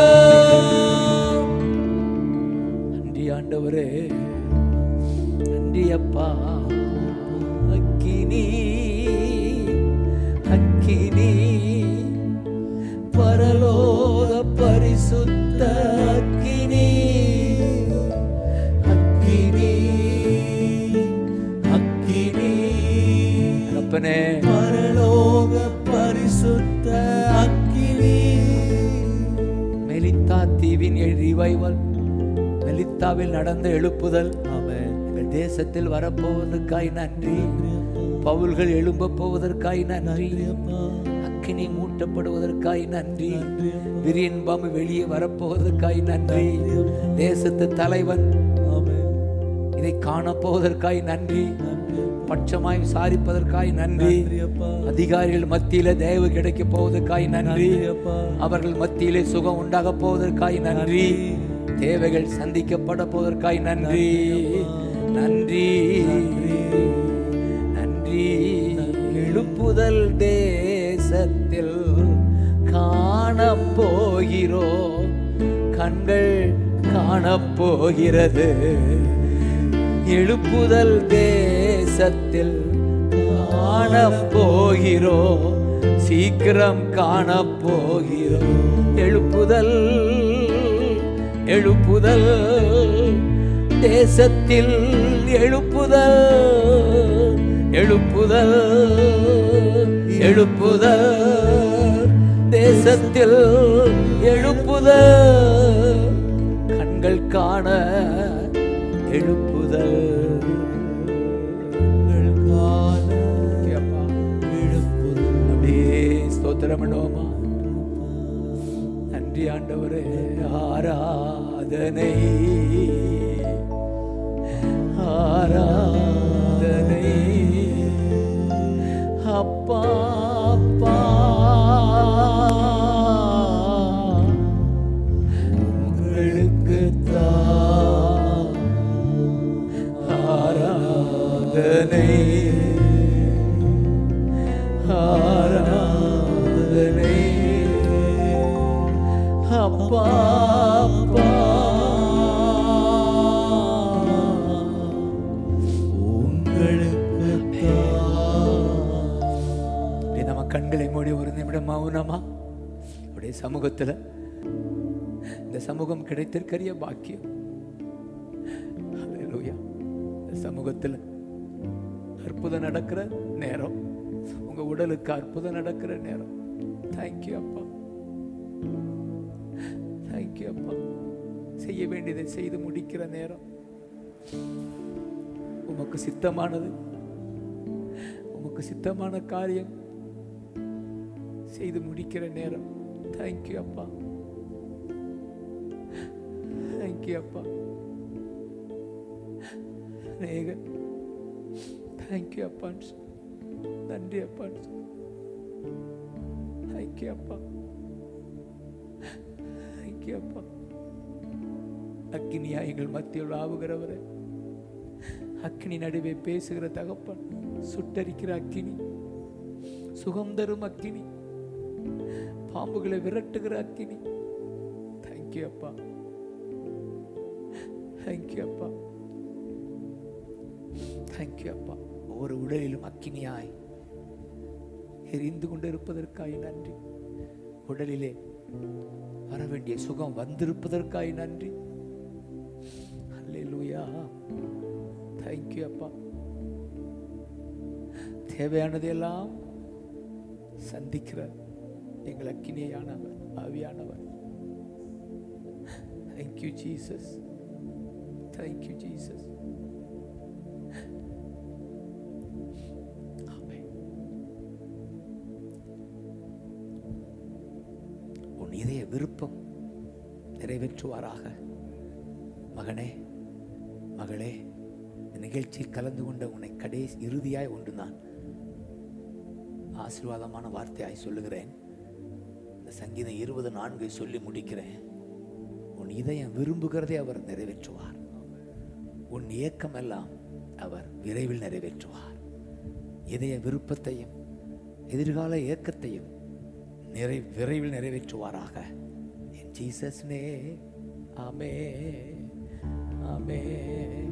ஸ்தோத்திரம் நன்றி ஆண்டவரே நன்றி அப்பா அக்கினி அக்கினி பரலோக பரிசுத்த அக்கினி அக்கினி அக்கினி அப்பனே பரலோக பரிசுத்த அக்கினி மெலித்தா தீவின் ரிவைவல் மெலித்தாவில் நடந்த எழுப்புதல் ஆமென் எங்கள் தேசத்தில் வரப்போவதற்காய் நன்றி பவுல்கள் எழும்ப போவதற்காய் நன்றி அக்கினி மூட்டப்படுவதற்காய் நன்றி விரியன்பாம்பு வெளியே வரப்போவதற்காய் நன்றி தேசத்து தலைவன் ஆமென் இதை காணப்போவதற்காய் நன்றி பட்சமாய் விசாரிப்பதற்காய் நன்றி அப்பா அதிகாரிகள் மத்தியில தயவு கிடைக்க போவதற்காய் நன்றி அப்பா அவர்கள் மத்தியிலே சுகம் உண்டாக போவதற்காய் நன்றி தேவைகள் சந்திக்கப்பட போவதற்காய் நன்றி நன்றி நன்றி எழுப்புதல் தேசத்தில் காணப்போகிறோம் கண்கள் காணப்போகிறது எழுப்புதல் தேசத்தில் காணப்போகிறோம் சீக்கிரம் காணப்போகிறோம் எழுப்புதல் எழுப்புதல் தேசத்தில் எழுப்புதல் எழுப்புதல் எழுப்புதல் தேசத்தில் எழுப்புதல் கண்கள் காண எழுப்புதல் கண்கள் காண அப்பா, எழுப்புதல் அப்படியே ஸ்தோத்திரம் பண்ணுவோமா நன்றி ஆண்டவரே ஆராதனை ஆராதனை அப்பா அப்பா உங்களுக்கு ஆராதனை ஆராதனை அப்பா அப்பா உங்களுக்கு அப்படியே நம்ம கண்களை மூடி ஒரு நிமிடம் மௌனமா அப்படியே சமூகத்துல இந்த சமூகம் கிடைத்திருக்கிற பாக்கியம் ஹalleluya. இந்த சமூகத்துல அற்புதம் நடக்கிற நேரம் உங்க உடலுக்கு அற்புதம் நடக்கிற நேரம் தேங்க்யூ அப்பா தேங்க்யூ அப்பா செய்ய வேண்டியதை செய்து முடிக்கிற நேரம் உமக்கு சித்தமானது உமக்கு சித்தமான காரியம் செய்து முடிக்கிற நேரம் தேங்க்யூ அப்பா தேங்க்யூ அப்பா அநேக தேங்க்யூ அப்பான்னு சொல்லு. நன்றி அப்பான்னு சொல்லு. தேங்க்யூ அப்பா தேங்க்யூ அப்பா அக்கினியா எங்கள் மத்தியில் ஆவுகிறவரே அக்கினி நடுவே பேசுகிற தகப்பன் சுட்டரிக்கிற அக்கினி சுகம் தரும் அக்கினி பாம்புகளை விரட்டுகிற அக்கினி தேங்க்யூ அப்பா தேங்க்யூ அப்பா தேங்க்யூ அப்பா ஒவ்வொரு உடலிலும் அக்கினியாய் எரிந்து கொண்டு இருப்பதற்காய் நன்றி உடலிலே வர வேண்டிய சுகம் வந்திருப்பதற்காய் நன்றி அல்லேலூயா தேங்க்யூ அப்பா தேவையானதெல்லாம் சந்திக்கிற எங்கள் அக்கினியானவர் ஆவியானவர் தேங்க்யூ ஜீசஸ் தேங்க்யூ ஜீசஸ் உன் இதய விருப்பம் நிறைவேற்றுவாராக மகனே மகளே இந்த நிகழ்ச்சியில் கலந்து கொண்ட உன்னை கடைசி இறுதியாய் ஒன்று நான் ஆசீர்வாதமான வார்த்தையாய் சொல்லுகிறேன் இந்த சங்கீதம் இருபது நான்கை சொல்லி முடிக்கிறேன் உன் இதயம் விரும்புகிறதை அவர் நிறைவேற்றுவார் உன் ஏக்கம் எல்லாம் அவர் விரைவில் நிறைவேற்றுவார் இதய விருப்பத்தையும் எதிர்கால ஏக்கத்தையும் நிறை விரைவில் நிறைவேற்றுவாராக என் ஜீசஸ் நே ஆமே ஆமே